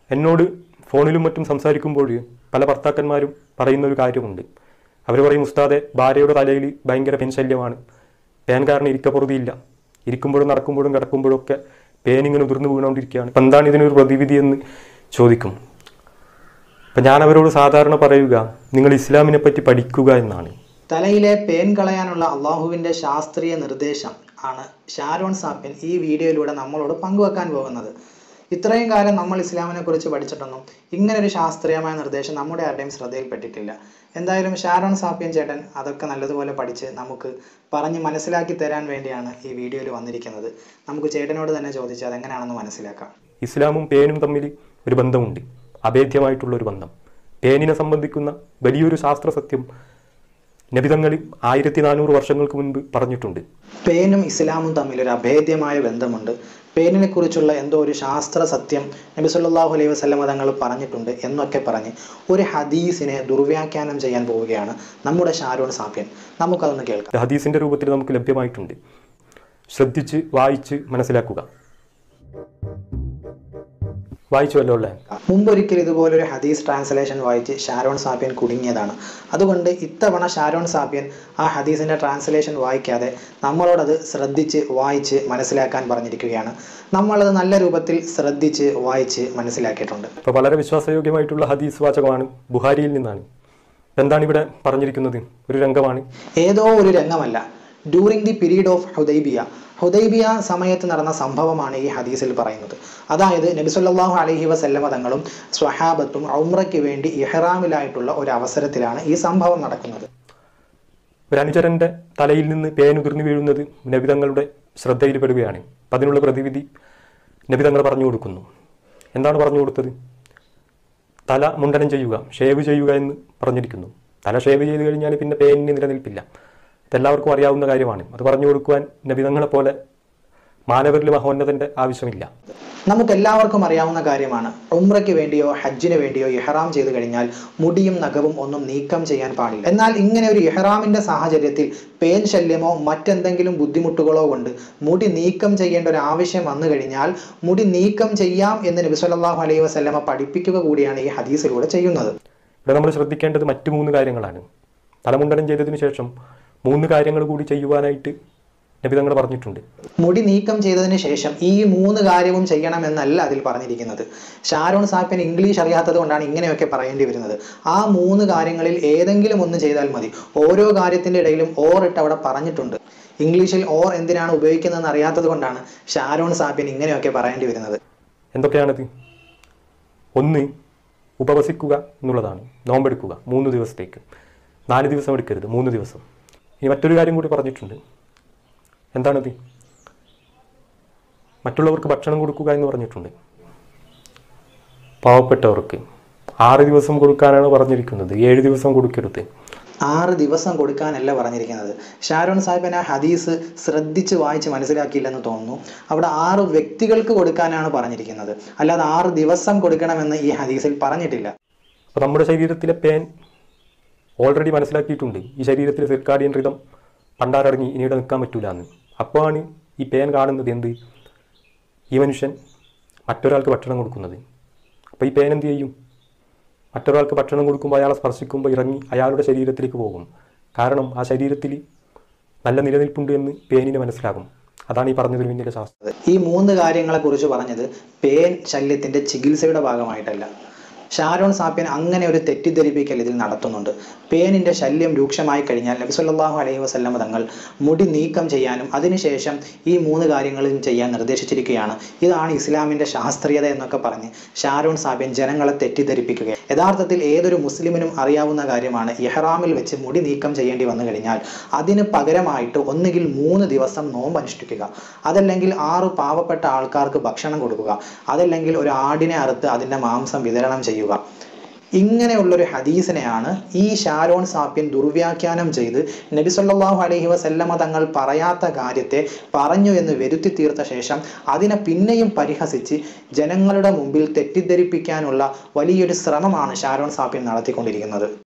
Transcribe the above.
എന്നോട് ഫോണിലും മറ്റും സംസാരിക്കുമ്പോൾ പല ഭർത്താക്കന്മാരും പറയുന്ന ഒരു കാര്യമുണ്ട് അവർ പറയും ഉസ്താദെ ഭാര്യയുടെ തലയിൽ ഭയങ്കര പെൻശല്യമാണ് പേൻ കാരണം ഇരിക്കപ്പുറതിയില്ല ഇരിക്കുമ്പോഴും നടക്കുമ്പോഴും കിടക്കുമ്പോഴും ഒക്കെ പേൻ ഇങ്ങനെ ഉതിർന്നു വീണുകൊണ്ടിരിക്കുകയാണ് അപ്പം എന്താണ് ഇതിനൊരു പ്രതിവിധി എന്ന് ചോദിക്കും അപ്പം ഞാൻ അവരോട് സാധാരണ പറയുക നിങ്ങൾ ഇസ്ലാമിനെ പറ്റി പഠിക്കുക എന്നാണ് തലയിലെ പേൻ കളയാനുള്ള അള്ളാഹുവിൻ്റെ ശാസ്ത്രീയ നിർദ്ദേശം ആണ് ഷാരോൺ സാപ്പിൻ ഈ വീഡിയോയിലൂടെ നമ്മളോട് പങ്കുവെക്കാൻ പോകുന്നത് ഇത്രയും കാലം നമ്മൾ ഇസ്ലാമിനെ കുറിച്ച് പഠിച്ചിട്ടൊന്നും ഇങ്ങനെ ഒരു ശാസ്ത്രീയമായ നിർദ്ദേശം നമ്മുടെ ആരുടെയും ശ്രദ്ധയിൽപ്പെട്ടിട്ടില്ല എന്തായാലും ഷാരോൺ സാപ്പിയൻ ചേട്ടൻ അതൊക്കെ നല്ലതുപോലെ പഠിച്ച് നമുക്ക് പറഞ്ഞ് മനസ്സിലാക്കി തരാൻ വേണ്ടിയാണ് ഈ വീഡിയോയിൽ വന്നിരിക്കുന്നത് നമുക്ക് ചേട്ടനോട് തന്നെ ചോദിച്ച് അതെങ്ങനെയാണെന്ന് മനസ്സിലാക്കാം ഇസ്ലാമും പേനും തമ്മിൽ ഒരു ബന്ധമുണ്ട് അഭേദ്യമായിട്ടുള്ള ഒരു ബന്ധം പേനിനെ സംബന്ധിക്കുന്ന വലിയൊരു ശാസ്ത്ര സത്യം നബിതങ്ങളിൽ ആയിരത്തി നാനൂറ് വർഷങ്ങൾക്ക് മുൻപ് പറഞ്ഞിട്ടുണ്ട് പേനും ഇസ്ലാമും തമ്മിൽ ഒരു അഭേദ്യമായ ബന്ധമുണ്ട് പേനിനെ കുറിച്ചുള്ള എന്തോ ഒരു ശാസ്ത്ര സത്യം നബി സല്ലല്ലാഹു അലൈഹി വസല്ലമ തങ്ങൾ പറഞ്ഞിട്ടുണ്ട് എന്നൊക്കെ പറഞ്ഞ് ഒരു ഹദീസിനെ ദുർവ്യാഖ്യാനം ചെയ്യാൻ പോവുകയാണ് നമ്മുടെ ഷാരോൺ സാപ്യൻ നമുക്കതൊന്ന് കേൾക്കാം ഇത് ഹദീസിന്റെ രൂപത്തിൽ നമുക്ക് ലഭ്യമായിട്ടുണ്ട് ശ്രദ്ധിച്ച് വായിച്ച് മനസ്സിലാക്കുക വായിച്ചുവല്ലോ അല്ലേ മുമ്പൊരിക്കൽ ഇതുപോലൊരു ഹദീസ് ട്രാൻസ്ലേഷൻ വായിച്ച് ഷാരോൺ സാപ്യൻ കുടുങ്ങിയതാണ് അതുകൊണ്ട് ഇത്തവണ ഷാരോൺ സാപ്യൻ ആ ഹദീസിൻ്റെ ട്രാൻസ്ലേഷൻ വായിക്കാതെ നമ്മളോടത് ശ്രദ്ധിച്ച് വായിച്ച് മനസ്സിലാക്കാൻ പറഞ്ഞിരിക്കുകയാണ് നമ്മളത് നല്ല രൂപത്തിൽ ശ്രദ്ധിച്ച് വായിച്ച് മനസ്സിലാക്കിയിട്ടുണ്ട് അപ്പോൾ വളരെ വിശ്വാസയോഗ്യമായിട്ടുള്ള ഹദീസ് വാചകമാണ് ബുഹാരിയിൽ നിന്നാണ് എന്താണ് ഇവിടെ പറഞ്ഞിരിക്കുന്നത് ഒരു രംഗമാണ് ഏതോ ഒരു രംഗമല്ല during the period of Hudaibiya Hudaibiya സമയത്ത് നടന്ന സംഭവമാണ് ഈ ഹദീസിൽ പറയുന്നത് അതായത് നബി സല്ലല്ലാഹു അലൈഹി വസല്ലമ തങ്ങളും സ്വഹാബത്തും ഉംറയ്ക്ക് വേണ്ടി ഇഹ്റാമിലായിട്ടുള്ള ഒരു അവസരത്തിലാണ് ഈ സംഭവം നടക്കുന്നത് ഒരു അനുചരന്റെ തലയിൽ നിന്ന് പേനുതിർന്നു വീഴുന്നത് നബിതങ്ങളുടെ ശ്രദ്ധയിൽപ്പെടുകയാണ് അപ്പം അതിനുള്ള പ്രതിവിധി നബിതങ്ങൾ പറഞ്ഞു കൊടുക്കുന്നു എന്താണ് പറഞ്ഞു കൊടുത്തത് തല മുണ്ടനം ചെയ്യുക ഷേവ് ചെയ്യുക എന്ന് പറഞ്ഞിരിക്കുന്നു തല ഷേവ് ചെയ്ത് കഴിഞ്ഞാൽ പിന്നെ പേനിന് നിലനിൽപ്പില്ല ഇതെല്ലാവർക്കും അറിയാവുന്ന കാര്യമാണ് അത് പറഞ്ഞു കൊടുക്കുവാൻ നബിതങ്ങളെ പോലെ മാനവരിൽ മഹോന്നതന്റെ ആവശ്യമില്ല നമുക്ക് എല്ലാവർക്കും അറിയാവുന്ന കാര്യമാണ് ഉംറയ്ക്ക് വേണ്ടിയോ ഹജ്ജിന് വേണ്ടിയോ ഇഹ്റാം ചെയ്തു കഴിഞ്ഞാൽ മുടിയും നഖവും ഒന്നും നീക്കം ചെയ്യാൻ പാടില്ല എന്നാൽ ഇങ്ങനെ ഒരു ഇഹ്റാമിന്റെ സാഹചര്യത്തിൽ പേൻ ശല്യമോ മറ്റെന്തെങ്കിലും ബുദ്ധിമുട്ടുകളോ കൊണ്ട് മുടി നീക്കം ചെയ്യേണ്ട ഒരു ആവശ്യം വന്നു കഴിഞ്ഞാൽ മുടി നീക്കം ചെയ്യാം എന്ന് നബി സല്ലല്ലാഹു അലൈഹി വസല്ലമ പഠിപ്പിക്കുക കൂടിയാണ് ഈ ഹദീസിലൂടെ ചെയ്യുന്നത് ഇവിടെ നമ്മൾ ശ്രദ്ധിക്കേണ്ടത് മറ്റു മൂന്ന് കാര്യങ്ങളാണ് തലമുണ്ടനം ചെയ്തതിനു ശേഷം മൂന്ന് കാര്യങ്ങൾ കൂടി ചെയ്യുവാനായിട്ട് നബിതങ്ങൾ പറഞ്ഞിട്ടുണ്ട് മുടി നീക്കം ചെയ്തതിന് ശേഷം ഈ മൂന്ന് കാര്യവും ചെയ്യണമെന്നല്ല അതിൽ പറഞ്ഞിരിക്കുന്നത് ഷാരോൺ സാഹിബിന് ഇംഗ്ലീഷ് അറിയാത്തത് കൊണ്ടാണ് ഇങ്ങനെയൊക്കെ പറയേണ്ടി വരുന്നത് ആ മൂന്ന് കാര്യങ്ങളിൽ ഏതെങ്കിലും ഒന്ന് ചെയ്താൽ മതി ഓരോ കാര്യത്തിൻ്റെ ഇടയിലും ഓർ ഇട്ട് അവിടെ പറഞ്ഞിട്ടുണ്ട് ഇംഗ്ലീഷിൽ ഓർ എന്തിനാണ് ഉപയോഗിക്കുന്നതെന്ന് അറിയാത്തത് കൊണ്ടാണ് ഷാരോൺ സാഹിബിന് ഇങ്ങനെയൊക്കെ പറയേണ്ടി വരുന്നത് എന്തൊക്കെയാണത് ഒന്ന് ഉപവസിക്കുക എന്നുള്ളതാണ് നോമ്പെടുക്കുക മൂന്ന് ദിവസത്തേക്ക് നാല് ദിവസം എടുക്കരുത് മൂന്ന് ദിവസം ഇനി മറ്റൊരു കാര്യം കൂടി പറഞ്ഞിട്ടുണ്ട് എന്താണത് മറ്റുള്ളവർക്ക് ഭക്ഷണം കൊടുക്കുക എന്ന് പറഞ്ഞിട്ടുണ്ട് പാവപ്പെട്ടവർക്ക് ആറ് ദിവസം കൊടുക്കാനാണ് പറഞ്ഞിരിക്കുന്നത് ഏഴ് ദിവസം കൊടുക്കരുത് ആറ് ദിവസം കൊടുക്കാനല്ല പറഞ്ഞിരിക്കുന്നത് ഷാരോൺ സാഹിബിന് ആ ഹദീസ് ശ്രദ്ധിച്ച് വായിച്ച് മനസ്സിലാക്കിയില്ലെന്ന് തോന്നുന്നു അവിടെ ആറ് വ്യക്തികൾക്ക് കൊടുക്കാനാണ് പറഞ്ഞിരിക്കുന്നത് അല്ലാതെ ആറ് ദിവസം കൊടുക്കണമെന്ന് ഈ ഹദീസിൽ പറഞ്ഞിട്ടില്ല അപ്പോൾ നമ്മുടെ ശരീരത്തിലെ പേൻ ഓൾറെഡി മനസ്സിലാക്കിയിട്ടുണ്ട് ഈ ശരീരത്തിലെ സിർക്കാഡിയൻ റിതം പണ്ടാരടങ്ങി ഇനിയുടെ നിൽക്കാൻ പറ്റൂല എന്ന് അപ്പോഴാണ് ഈ പേൻ കാണുന്നത് എന്ത് ഈ മനുഷ്യൻ മറ്റൊരാൾക്ക് ഭക്ഷണം കൊടുക്കുന്നത് അപ്പോൾ ഈ പേൻ എന്ത് ചെയ്യും മറ്റൊരാൾക്ക് ഭക്ഷണം കൊടുക്കുമ്പോൾ അയാളെ സ്പർശിക്കുമ്പോൾ ഇറങ്ങി അയാളുടെ ശരീരത്തിലേക്ക് പോകും കാരണം ആ ശരീരത്തിൽ നല്ല നിലനിൽപ്പുണ്ട് എന്ന് പേനിന് മനസ്സിലാകും അതാണ് ഈ പറഞ്ഞതിന് പിന്നിലെ ശാസ്ത്രം ഈ മൂന്ന് കാര്യങ്ങളെ കുറിച്ച് പറഞ്ഞത് പേൻ ശല്യത്തിന്റെ ചികിത്സയുടെ ഭാഗമായിട്ടല്ല ഷാരോൺ സാപ്പിയൻ അങ്ങനെ ഒരു തെറ്റിദ്ധരിപ്പിക്കൽ ഇതിൽ നടത്തുന്നുണ്ട് പേനിന്റെ ശല്യം രൂക്ഷമായി കഴിഞ്ഞാൽ നബി സല്ലല്ലാഹു അലൈഹി വസല്ലമ തങ്ങൾ മുടി നീക്കം ചെയ്യാനും അതിനുശേഷം ഈ മൂന്ന് കാര്യങ്ങളും ചെയ്യാൻ നിർദ്ദേശിച്ചിരിക്കുകയാണ് ഇതാണ് ഇസ്ലാമിന്റെ ശാസ്ത്രീയത എന്നൊക്കെ പറഞ്ഞ് ഷാരോൺ സാപ്പിയൻ ജനങ്ങളെ തെറ്റിദ്ധരിപ്പിക്കുക യഥാർത്ഥത്തിൽ ഏതൊരു മുസ്ലിമിനും അറിയാവുന്ന കാര്യമാണ് ഇഹ്റാമിൽ വെച്ച് മുടി നീക്കം ചെയ്യേണ്ടി വന്നു കഴിഞ്ഞാൽ അതിന് പകരമായിട്ട് ഒന്നുകിൽ മൂന്ന് ദിവസം നോമ്പ് അനുഷ്ഠിക്കുക അതല്ലെങ്കിൽ ആറ് പാവപ്പെട്ട ആൾക്കാർക്ക് ഭക്ഷണം കൊടുക്കുക അതല്ലെങ്കിൽ ഒരു ആടിനെ അറുത്ത് അതിൻ്റെ മാംസം വിതരണം ചെയ്യുക ഇങ്ങനെയുള്ളൊരു ഹദീസിനെയാണ് ഈ ഷാരോൺ സാപ്യൻ ദുർവ്യാഖ്യാനം ചെയ്ത് നബി സല്ലല്ലാഹു അലൈഹി വസല്ലമ തങ്ങൾ പറയാത്ത കാര്യത്തെ പറഞ്ഞു എന്ന് വരുത്തി തീർത്ത ശേഷം അതിനെ പിന്നെയും പരിഹസിച്ച് ജനങ്ങളുടെ മുമ്പിൽ തെറ്റിദ്ധരിപ്പിക്കാനുള്ള വലിയൊരു ശ്രമമാണ് ഷാരോൺ സാപ്യൻ നടത്തിക്കൊണ്ടിരിക്കുന്നത്